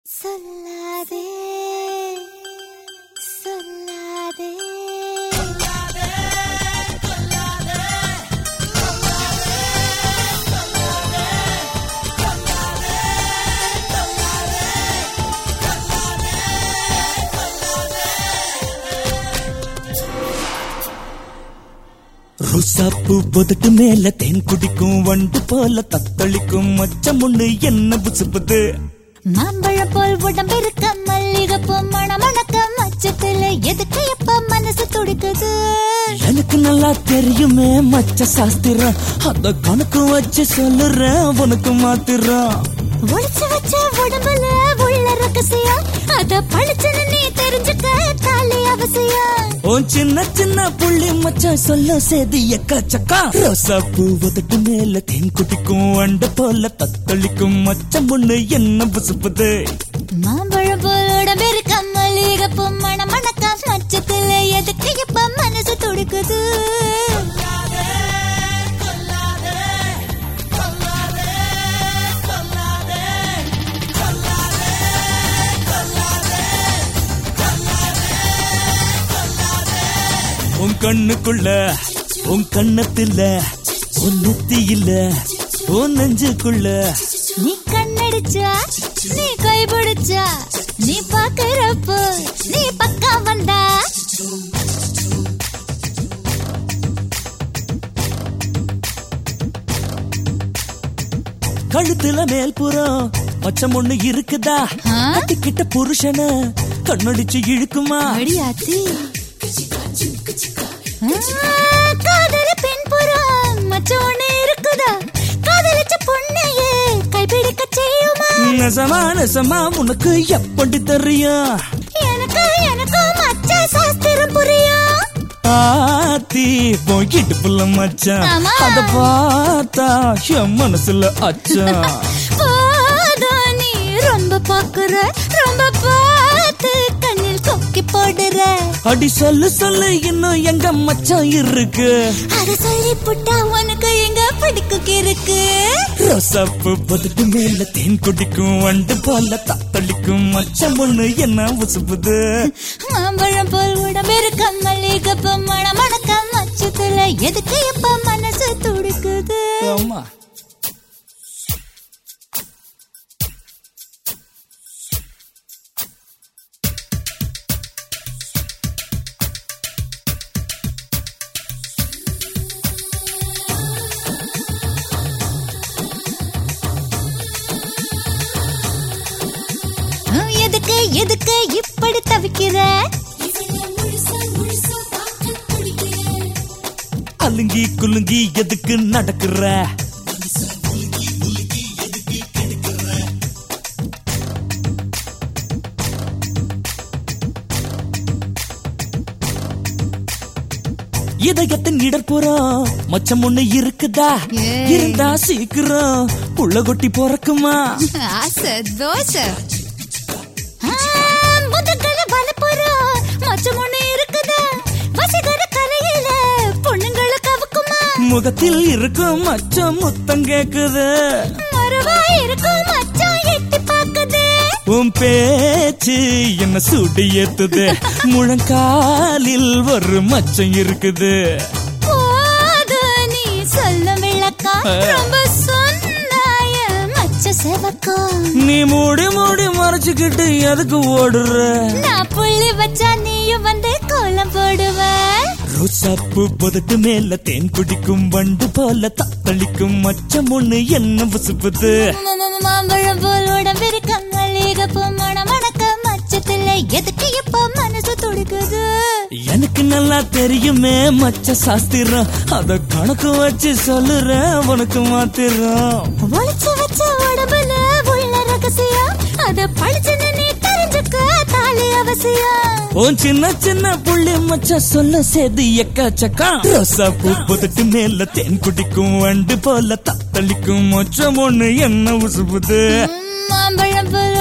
சொல்லாதே சொல்லாதே ருசாப்பு பொதுட்டு மேல தேன் குடிக்கும் வண்டு போல தத்தளிக்கும் மச்சம் ஒண்ணு என்ன புசுப்புது மாம்பழம் போல் உடம்பிருக்க மல்லிகைப்பூ மணமணக்க மச்சத்துல எதுக்கு எப்ப மனசு துடிக்குது எனக்கு நல்லா தெரியுமே மச்ச சாஸ்திரம் அத கணக்கு வச்சு சொல்லுறேன் உனக்கு மாத்திரம் ஒளிச்சு வச்ச உடம்புல உள்ள ரகசியம் அத பழிச்சுன்னு நீ தெரிஞ்சுக்க தாலி அவசியம் உன் சின்ன சின்ன புள்ளி மச்சான் சொல்ல சேதி எக்கச்சக்கா ரோசாப்பூ உதட்டு மேல தேன் குடிக்கும் வண்டு போல தத்தளிக்கும் மச்சம் ஒண்ணு என்ன புசுப்புது மாம்பழம் போல் உடம்பிருக்க மல்லிகைப்பூ மணமணக்க மச்சத்துல எதுக்கு எப்ப மனசு துடிக்குது உன் கண்ணுக்குள்ள உன் கண்ணத்துல உன் நெத்தியில உன் நெஞ்சுக்குள்ள நீ கண்ணடிச்சா நீ கைபிடிச்சா நீ பாக்குறப்போ நீ பக்கம் வந்தா கழுத்துல மேல் புறம் மச்சம் ஒண்ணு இருக்குதா ஆ? கட்டிக்கிட்ட புருஷன கண்ணடிச்சு இழுக்குமா அடியாத்தி காதல பின்புறம் மச்ச ஒண்ணு இருக்குதா காதலிச்ச பொண்ணையே கைபிடிக்க செய்யுமா நெசமா நெசமா உனக்கு எப்படி தெரியும் எனக்கு எனக்கு மச்ச சாஸ்திரம் புரியும் ஆத்தி போயிட்டு புள்ள மச்சான் ஆமா. அத பார்த்தா என் மனசுல அச்சான் போதும் நீ ரொம்ப பாக்குற ரொம்ப பார்த்து கண்ணில் கொக்கி போடுற அடி சொல்லு சொல்லு இன்னும் எங்க மச்சான் இருக்கு அத சொல்லி புட்டா உனக்கு எங்க பிடிக்கு இருக்கு ரோசாப்பு பதுட்டு மேல தேன் குடிக்கும் வண்டு போல தத்தளிக்கும் மச்சம் ஒண்ணு என்ன உசுப்புது மாம்பழம் போல் உடம்பிருக்க மல்லிகைப்பூ மணமணக்க மச்சத்துல எதுக்கு எப்ப மனசு துடிக்குது ஆமா ஹம், எதுக்கு எதுக்கு இப்படி தவிக்கிற அலுங்கி குலுங்கி எதுக்கு நடக்குற இதயத்தின் இடர்புறம் மச்சம் ஒண்ணு இருக்குதா ஏய். இருந்தா சீக்கிரம் புள்ள கொட்டி பிறக்குமா ஆசை தோசை முதுகல வலப்புறம் மச்சம் ஒண்ணு இருக்குதா வசீகர கரையில பொண்ணுங்களை கவுக்குமா முகத்தில் இருக்கும் மச்சம் முத்தம் கேக்குது மறுவா இருக்கும் மச்சான் எட்டி பாக்குது உன் பேச்சு என்ன சூடு ஏத்துது முழங்காலில் ஒரு மச்சம் இருக்குது போது நீ சொல்ல விளக்கா ஆ. ரொம்ப சொன்னாய மச்ச செவக்கம் நீ மூடி மூடி மறைச்சுக்கிட்டு எதுக்கு ஓடுற நான் புள்ளி வச்சா நீயும் வந்து கோலம் போடுவ ரோசாப்பு புதட்டு மேல தேன் குடிக்கும் வண்டு போல தத்தளிக்கும் மச்சம் ஒண்ணு என்ன புசுப்புது ம- ம- மாம்பழம் போல் உடம்பிருக்க மல்லிகைப்பூ மணமணக்க மச்சத்துல எதுக்கு இப்ப மனசு துடிக்குது எனக்கு நல்லா தெரியுமே மச்ச சாஸ்திரம் அத கணக்கு வச்சு சொல்லுறேன் உனக்கு மாத்திரம் ஒளிச்சு வச்ச உடம்புல உள்ள ரகசியம் அத பழிச்சுன்னு நீ தெரிஞ்சுக்க தாலி அவசியம் உன் சின்ன சின்ன புள்ளி மச்ச சொல்ல சேது எக்கச்சக்கா ரோசாப்பூ புதட்டு மேல தேன் குடிக்கும் வண்டு போல தத்தளிக்கும் மச்சம் ஒண்ணு என்ன உசுப்புது மாம்பழம் போல்